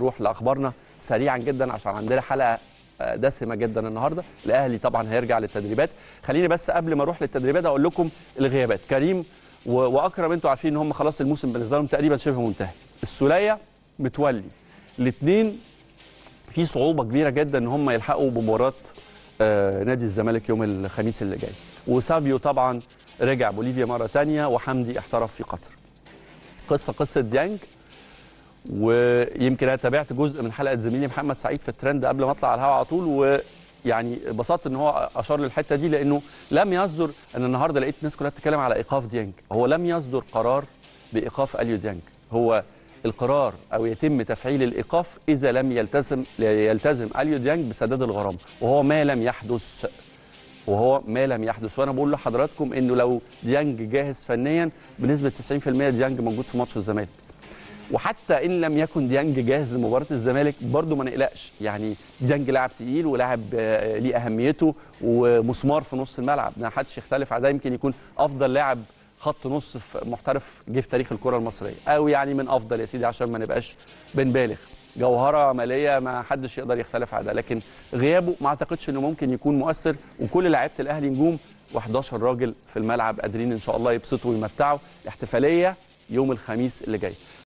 نروح لاخبارنا سريعا جدا عشان عندنا حلقه آه، دسمه جدا النهارده الاهلي طبعا هيرجع للتدريبات خليني بس قبل ما اروح للتدريبات اقول لكم الغيابات كريم و- واكرم انتوا عارفين ان هم خلاص الموسم بالنسبه لهم تقريبا شبه منتهي السوليه متولي الاثنين في صعوبه كبيره جدا ان هم يلحقوا بمباراه آه، نادي الزمالك يوم الخميس اللي جاي وسابيو طبعا رجع بوليفيا مره تانية وحمدي احترف في قطر قصه قصه ديانج ويمكن انا تابعت جزء من حلقه زميلي محمد سعيد في الترند قبل ما اطلع على الهواء على طول ويعني انبسطت ان هو اشار للحته دي لانه لم يصدر انا النهارده لقيت الناس كلها بتتكلم على ايقاف ديانج هو لم يصدر قرار بايقاف اليو ديانج هو القرار او يتم تفعيل الايقاف اذا لم يلتزم يلتزم اليو ديانج بسداد الغرامه وهو ما لم يحدث وهو ما لم يحدث وانا بقول لحضراتكم انه لو ديانج جاهز فنيا بنسبه 90% ديانج موجود في ماتش الزمالك وحتى ان لم يكن ديانج جاهز لمباراه الزمالك برضه ما نقلقش يعني ديانج لاعب تقيل ولاعب آه، ليه اهميته ومسمار في نص الملعب ما حدش يختلف على ده يمكن يكون افضل لاعب خط نص في محترف جه في تاريخ الكره المصريه او يعني من افضل يا سيدي عشان ما نبقاش بنبالغ جوهره ماليه ما حدش يقدر يختلف على ده لكن غيابه ما اعتقدش انه ممكن يكون مؤثر وكل لعيبه الاهلي نجوم و11 راجل في الملعب قادرين ان شاء الله يبسطوا ويمتعوا احتفاليه يوم الخميس اللي جاي